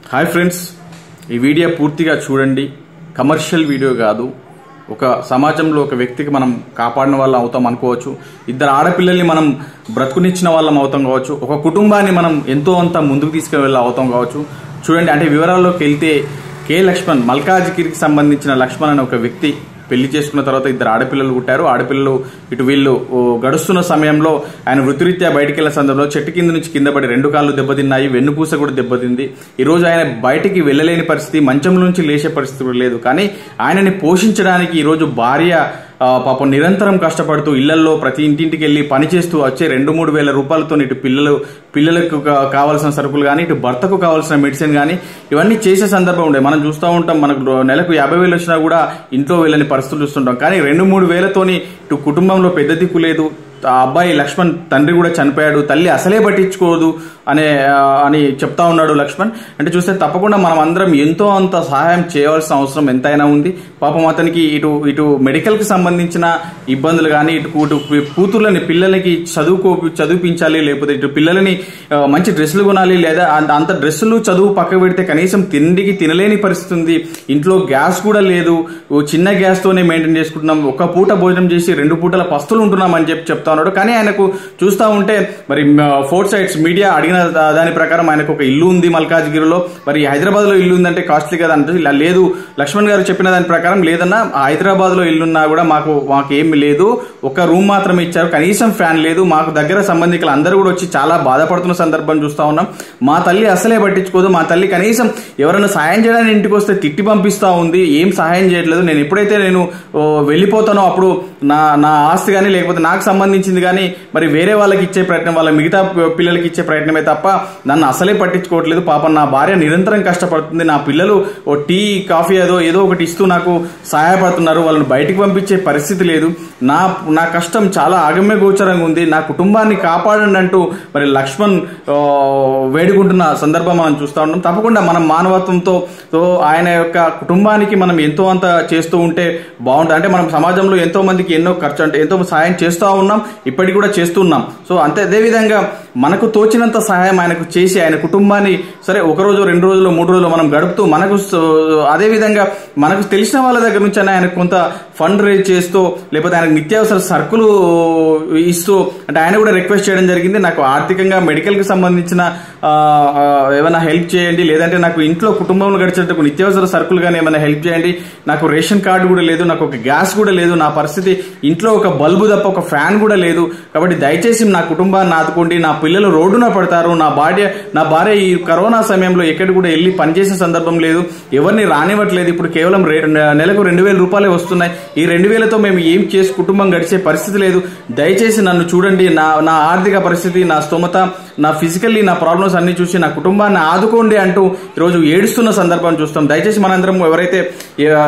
hi friends ఈ video పూర్తిగా చూడండి కమర్షియల్ వీడియో కాదు ఒక సమాజంలో ఒక వ్యక్తికి మనం కాపాడిన వాళ్ళం అవుతాం అనుకోవచ్చు ఇద్దరు ఆడపిల్లల్ని మనం బ్రతుకునిచ్చిన వాళ్ళం అవుతాం కావచ్చు ఒక కుటుంబాన్ని మనం ఎంతో అంత ముందుకు తీసుకువెళ్ళ అవుతాం కావచ్చు చూడండి అంటే వివరాల్లోకి వెళ్తే కే లక్ష్మణ్ మల్కాజ్గిరికి సంబంధించిన లక్ష్మణ్ అనే ఒక వ్యక్తి పెళ్లి చేసుకున్న తర్వాత ఇద్దరు ఆడపిల్లలు పుట్టారు ఆడపిల్లలు ఇటు వీళ్ళు ఓ, గడుస్తున్న సమయంలో ఆయన వృత్తిరీత్యా బయటికి వెళ్ళిన సందర్భంలో చెట్టు కింద నుంచి కింద పడి రెండు కాళ్ళు దెబ్బతిన్నాయి వెన్నుపూస కూడా దెబ్బతింది ఈ రోజు ఆయన బయటికి వెళ్ళలేని పరిస్థితి మంచం నుంచి లేచే పరిస్థితి కూడా లేదు కానీ ఆయనని పోషించడానికి ఈ రోజు భార్య ఆ, పాపం నిరంతరం కష్టపడుతూ ఇళ్లలో ప్రతి ఇంటింటికి వెళ్ళి పని చేస్తూ వచ్చే రెండు మూడు వేల రూపాయలతో ఇటు పిల్లలు పిల్లలకు కా- కావాల్సిన సరుకులు కానీ ఇటు భర్తకు కావాల్సిన మెడిసిన్ కానీ ఇవన్నీ చేసే సందర్భం ఉండే మనం చూస్తూ ఉంటాం మనకు రో- నెలకు యాభై వేలు వచ్చినా కూడా ఇంట్లో వెళ్ళని పరిస్థితులు చూస్తుంటాం కానీ రెండు మూడు వేలతోని ఇటు కుటుంబంలో పెద్ద దిక్కు లేదు ఆ అబ్బాయి లక్ష్మణ్ తండ్రి కూడా చనిపోయాడు తల్లి అసలే పట్టించుకోదు అనే ఆ, అని చెప్తా ఉన్నాడు లక్ష్మణ్ అంటే చూస్తే తప్పకుండా మనం అందరం ఎంతో అంత సహాయం చేయవలసిన అవసరం ఎంతైనా ఉంది పాపం అతనికి ఇటు ఇటు మెడికల్ కి సంబంధించిన ఇబ్బందులు కానీ ఇటు ఇటు కూతుర్లని పిల్లలకి చదువుకో చదివించాలి లేకపోతే ఇటు పిల్లలని ఆ, మంచి డ్రెస్సులు కొనాలి లేదా అంత- అంత డ్రెస్సులు చదువు పక్క పెడితే కనీసం తిండికి తినలేని పరిస్థితి ఉంది ఇంట్లో గ్యాస్ కూడా లేదు ఓ చిన్న గ్యాస్ తోనే మెయింటైన్ చేసుకుంటున్నాం ఒక పూట భోజనం చేసి రెండు పూటల పస్తులు ఉంటున్నాం అని చెప్పి చెప్తా ఉన్నాడు కానీ ఆయనకు చూస్తా ఉంటే మరి ఫోర్ సైడ్స్ మీడియా అడిగిన దా- దాని ప్రకారం ఆయనకు ఒక ఇల్లు ఉంది మల్కాజ్గిరిలో మరి హైదరాబాద్ లో ఇల్లు ఉందంటే కాస్ట్లీ కదా అంటే ఇలా లేదు లక్ష్మణ్ గారు చెప్పిన దాని ప్రకారం లేదన్నా హైదరాబాద్ లో ఇల్లున్నా కూడా మాకు మాకు ఏమి లేదు ఒక రూమ్ మాత్రమే ఇచ్చారు కనీసం ఫ్యాన్ లేదు మాకు దగ్గర సంబంధికులు అందరూ కూడా వచ్చి చాలా బాధపడుతున్న సందర్భం చూస్తా ఉన్నాం మా తల్లి అసలే పట్టించుకోదు మా తల్లి కనీసం ఎవరైనా సాయం చేయడానికి ఇంటికి వస్తే తిట్టి పంపిస్తా ఉంది ఏం సహాయం చేయట్లేదు నేను ఎప్పుడైతే నేను ఓ, వెళ్ళిపోతానో అప్పుడు నా నా ఆస్తి కానీ లేకపోతే నాకు సంబంధించింది కానీ మరి వేరే వాళ్ళకి ఇచ్చే ప్రయత్నం వాళ్ళ మిగతా పి- పిల్లలకి ఇచ్చే ప్రయత్నమే తప్ప నన్ను అసలే పట్టించుకోవట్లేదు పాపం నా భార్య నిరంతరం కష్టపడుతుంది నా పిల్లలు ఓ టీ కాఫీ ఏదో ఏదో ఒకటి ఇస్తూ నాకు సహాయపడుతున్నారు వాళ్ళని బయటికి పంపించే పరిస్థితి లేదు నా నా కష్టం చాలా ఆగమ్య గోచరంగా ఉంది నా కుటుంబాన్ని కాపాడండి అంటూ మరి లక్ష్మణ్ ఆ, వేడుకుంటున్న సందర్భం మనం చూస్తూ ఉన్నాం తప్పకుండా మనం మానవత్వంతో తో ఆయన యొక్క కుటుంబానికి మనం ఎంతో అంత చేస్తూ ఉంటే బాగుంటుంది అంటే మనం సమాజంలో ఎంతో మందికి ఎన్నో ఖర్చు అంటే ఎంతో సహాయం చేస్తూ ఉన్నాం ఇప్పటికి కూడా చేస్తున్నాం సో అంతే అదే విధంగా మనకు తోచినంత సహాయం ఆయనకు చేసి ఆయన కుటుంబాన్ని సరే ఒక రోజు రెండు రోజులు మూడు రోజులు మనం గడుపుతూ మనకు స- అదే విధంగా మనకు తెలిసిన వాళ్ళ దగ్గర నుంచి అయినా ఆయనకు కొంత ఫండ్ రేజ్ చేస్తూ లేకపోతే ఆయనకు నిత్యావసర సరుకులు ఇస్తూ అంటే ఆయన కూడా రిక్వెస్ట్ చేయడం జరిగింది నాకు ఆర్థికంగా మెడికల్ కి సంబంధించిన ఆ, ఆ, ఏమైనా హెల్ప్ చేయండి లేదంటే నాకు ఇంట్లో కుటుంబంలో గడిచేటప్పుడు నిత్యావసర సరుకులు కానీ ఏమైనా హెల్ప్ చేయండి నాకు రేషన్ కార్డు కూడా లేదు నాకు ఒక గ్యాస్ కూడా లేదు నా పరిస్థితి ఇంట్లో ఒక బల్బు తప్ప ఒక ఫ్యాన్ కూడా లేదు కాబట్టి దయచేసి నా కుటుంబాన్ని ఆదుకోండి నా పిల్లలు రోడ్డున పడతారు నా భార్య నా భార్య ఈ కరోనా సమయంలో ఎక్కడ కూడా వెళ్ళి పనిచేసే సందర్భం లేదు ఎవరిని రానివ్వట్లేదు ఇప్పుడు కేవలం రే- నెలకు రెండు వేల రూపాయలే వస్తున్నాయి ఈ రెండు వేలతో మేము ఏం చేసి కుటుంబం గడిచే పరిస్థితి లేదు దయచేసి నన్ను చూడండి నా నా ఆర్థిక పరిస్థితి నా స్తోమత నా ఫిజికల్లీ నా ప్రాబ్లమ్స్ అన్ని చూసి నా కుటుంబాన్ని ఆదుకోండి అంటూ ఈరోజు ఏడుస్తున్న సందర్భం చూస్తాం దయచేసి మనందరం ఎవరైతే ఆ,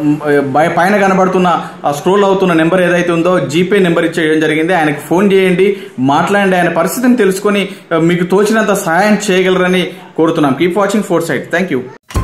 బయ- పైన కనబడుతున్న స్క్రోల్ అవుతున్న నెంబర్ ఏదైతే ఉందో జీపే నెంబర్ ఇచ్చేయడం జరిగింది ఆయనకి ఫోన్ చేయండి మాట్లాడండి ఆయన పరిస్థితిని తెలుసుకొని ఆ, మీకు తోచినంత సహాయం చేయగలరని కోరుతున్నాం keep watching four side thank you